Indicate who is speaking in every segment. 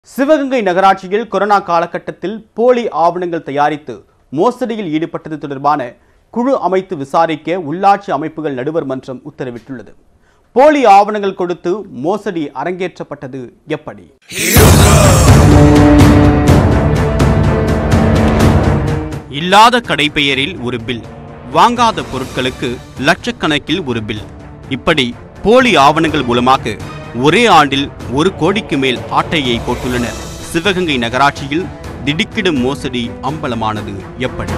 Speaker 1: சிவகங்கை நகராட்சியில் கொரோனா காலகட்டத்தில் போலி ஆவணங்கள் தயாரித்து மோசடியில் ஈடுபட்டது தொடர்பான குழு அமைத்து விசாரிக்க உள்ளாட்சி அமைப்புகள் நடுவர் மன்றம் உத்தரவிட்டுள்ளது போலி ஆவணங்கள் கொடுத்து மோசடி அரங்கேற்றப்பட்டது எப்படி இல்லாத கடை பெயரில் ஒரு பில் வாங்காத பொருட்களுக்கு லட்சக்கணக்கில் ஒரு பில் இப்படி போலி ஆவணங்கள் மூலமாக ஒரே ஆண்டில் ஒரு கோடிக்கு மேல் ஆட்டையை போட்டுள்ளனர் சிவகங்கை நகராட்சியில் திடுக்கிடும் மோசடி அம்பலமானது எப்படி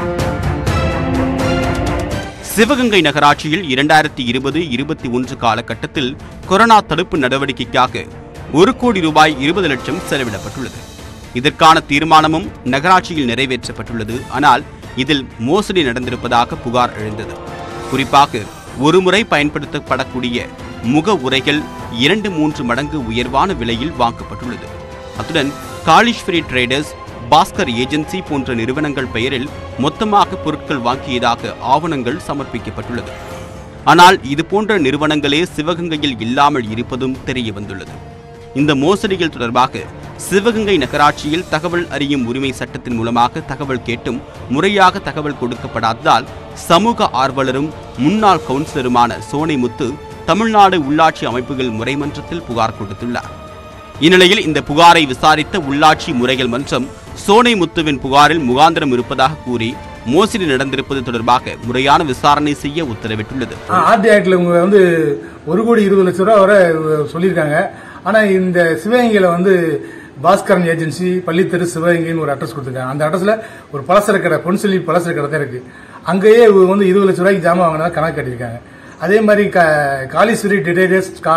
Speaker 1: சிவகங்கை நகராட்சியில் இரண்டாயிரத்தி இருபது இருபத்தி ஒன்று காலகட்டத்தில் கொரோனா தடுப்பு நடவடிக்கைக்காக ஒரு கோடி ரூபாய் இருபது லட்சம் செலவிடப்பட்டுள்ளது இதற்கான தீர்மானமும் நகராட்சியில் நிறைவேற்றப்பட்டுள்ளது ஆனால் இதில் மோசடி நடந்திருப்பதாக புகார் எழுந்தது குறிப்பாக ஒருமுறை பயன்படுத்தப்படக்கூடிய முக உரைகள் இரண்டு மூன்று மடங்கு உயர்வான விலையில் வாங்கப்பட்டுள்ளது அத்துடன் காளீஸ்வரி ட்ரேடர்ஸ் பாஸ்கர் ஏஜென்சி போன்ற நிறுவனங்கள் பெயரில் மொத்தமாக பொருட்கள் வாங்கியதாக ஆவணங்கள் சமர்ப்பிக்கப்பட்டுள்ளது ஆனால் இதுபோன்ற நிறுவனங்களே சிவகங்கையில் இல்லாமல் இருப்பதும் தெரிய வந்துள்ளது இந்த மோசடிகள் தொடர்பாக சிவகங்கை நகராட்சியில் தகவல் அறியும் உரிமை சட்டத்தின் மூலமாக தகவல் கேட்டும் முறையாக தகவல் கொடுக்கப்படாததால் சமூக ஆர்வலரும் முன்னாள் கவுன்சிலருமான சோனைமுத்து தமிழ்நாடு உள்ளாட்சி அமைப்புகள் முறைமன்றத்தில் புகார் கொடுத்துள்ளார் இந்நிலையில் இந்த புகாரை விசாரித்த உள்ளாட்சி முறைகள் மன்றம் சோனைமுத்துவின் புகாரில் முகாந்திரம் இருப்பதாக கூறி மோசடி நடந்திருப்பது தொடர்பாக முறையான விசாரணை செய்ய உத்தரவிட்டுள்ளது
Speaker 2: ஆர்டி ஆக்டில் இவங்க வந்து ஒரு கோடி இருபது லட்சம் ரூபா வரை சொல்லியிருக்காங்க ஆனால் இந்த சிவகங்கையில் வந்து பாஸ்கரன் ஏஜென்சி பள்ளித்தெரு சிவகங்கைன்னு ஒரு அட்ரஸ் கொடுத்துருக்காங்க அந்த அட்ரஸில் ஒரு பலசர கடை பொன்சொல்லி பலசர கடை தான் இருக்கு அங்கேயே இவங்க வந்து இருபது லட்ச ரூபாய்க்கு ஜாமான் வாங்கினதா கணக்கு கட்டியிருக்காங்க அதே மாதிரி கா காளீஸ்வரி டிடேரியஸ் கா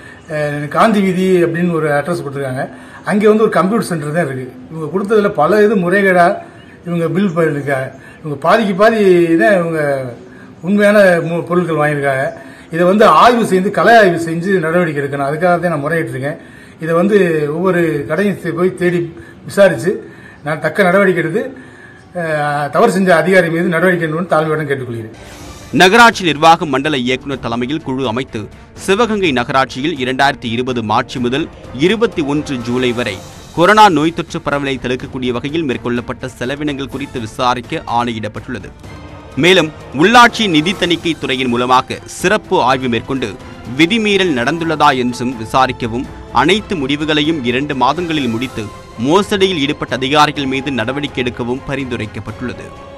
Speaker 2: அஹ் காந்தி வீதி அப்படின்னு ஒரு அட்ரஸ் கொடுத்துருக்காங்க அங்கே வந்து ஒரு கம்ப்யூட்டர் சென்டர் தான் இருக்கு இவங்க கொடுத்ததுல பல இது முறைகேடா இவங்க பில் பண்ணிருக்காங்க இவங்க பாதிக்கு பாதி தான் இவங்க உண்மையான மு- பொருட்கள் வாங்கியிருக்காங்க இதை வந்து ஆய்வு செய்து கலை ஆய்வு செஞ்சு நடவடிக்கை எடுக்கணும் அதுக்காக தான் நான் முறையிட்டிருக்கேன் இதை வந்து ஒவ்வொரு கடையும் தே- போய் தேடி விசாரித்து நான் தக்க நடவடிக்கை எடுத்து அஹ், தவறு செஞ்ச அதிகாரி மீது நடவடிக்கை எடுக்கணும்னு தாழ்மையுடன் கேட்டுக்கொள்கிறேன்
Speaker 1: நகராட்சி நிர்வாக மண்டல இயக்குநர் தலைமையில் குழு அமைத்து சிவகங்கை நகராட்சியில் இரண்டாயிரத்தி இருபது மார்ச் முதல் இருபத்தி ஒன்று ஜூலை வரை கொரோனா நோய் தொற்று பரவலை தடுக்கக்கூடிய வகையில் மேற்கொள்ளப்பட்ட செலவினங்கள் குறித்து விசாரிக்க ஆணையிடப்பட்டுள்ளது மேலும் உள்ளாட்சி நிதி தணிக்கை துறையின் மூலமாக சிறப்பு ஆய்வு மேற்கொண்டு விதிமீறல் நடந்துள்ளதா என்றும் விசாரிக்கவும் அனைத்து முடிவுகளையும் இரண்டு மாதங்களில் முடித்து மோசடியில் ஈடுபட்ட அதிகாரிகள் மீது நடவடிக்கை எடுக்கவும் பரிந்துரைக்கப்பட்டுள்ளது